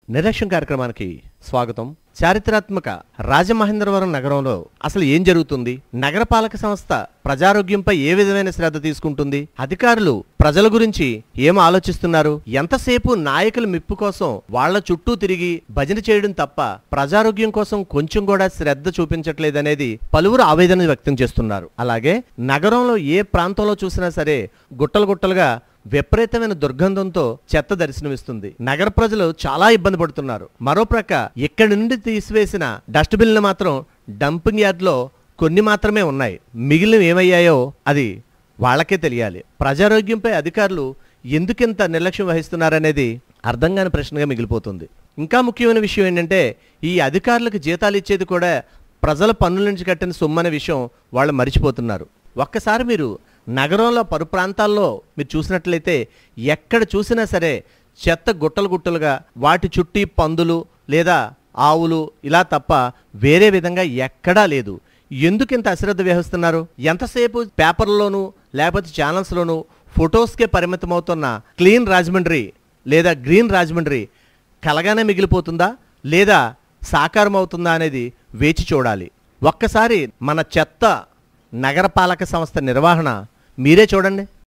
నిర్లక్ష్యం కార్యక్రమానికి స్వాగతం చారిత్రాత్మక రాజమహేంద్రవరం నగరంలో అసలు ఏం జరుగుతుంది నగరపాలక సంస్థ ప్రజారోగ్యంపై ఏ విధమైన శ్రద్ధ తీసుకుంటుంది అధికారులు ప్రజల గురించి ఏం ఆలోచిస్తున్నారు ఎంతసేపు నాయకుల మెప్పు కోసం వాళ్ళ చుట్టూ తిరిగి భజన చేయడం తప్ప ప్రజారోగ్యం కోసం కొంచెం కూడా శ్రద్ధ చూపించట్లేదనేది పలువురు ఆవేదన వ్యక్తం చేస్తున్నారు అలాగే నగరంలో ఏ ప్రాంతంలో చూసినా సరే గుట్టలు గుట్టలుగా విపరీతమైన దుర్గంధంతో చెత్త దర్శనమిస్తుంది నగర ప్రజలు చాలా ఇబ్బంది పడుతున్నారు మరోప్రక్క ఇక్కడి నుండి తీసివేసిన డస్ట్బిన్లు మాత్రం డంపింగ్ యార్డ్లో కొన్ని మాత్రమే ఉన్నాయి మిగిలినవి ఏమయ్యాయో అది వాళ్ళకే తెలియాలి ప్రజారోగ్యంపై అధికారులు ఎందుకింత నిర్లక్ష్యం వహిస్తున్నారనేది అర్థం కాని ప్రశ్నగా మిగిలిపోతుంది ఇంకా ముఖ్యమైన విషయం ఏంటంటే ఈ అధికారులకు జీతాలు ఇచ్చేది కూడా ప్రజల పన్నుల నుంచి కట్టిన సొమ్మనే విషయం వాళ్ళు మరిచిపోతున్నారు ఒక్కసారి మీరు నగరంలో పరు ప్రాంతాల్లో మీరు చూసినట్లయితే ఎక్కడ చూసినా సరే చెత్త గుట్టలు గుట్టలుగా వాటి చుట్టి పందులు లేదా ఆవులు ఇలా తప్ప వేరే విధంగా ఎక్కడా లేదు ఎందుకు ఇంత అశ్రద్ధ వహిస్తున్నారు ఎంతసేపు పేపర్లోనూ లేకపోతే ఛానల్స్లోనూ ఫొటోస్కే పరిమితమవుతున్న క్లీన్ రాజమండ్రి లేదా గ్రీన్ రాజమండ్రి కలగానే మిగిలిపోతుందా లేదా సాకారం అవుతుందా అనేది వేచి చూడాలి ఒక్కసారి మన చెత్త నగరపాలక సంస్థ నిర్వహణ మీరే చూడండి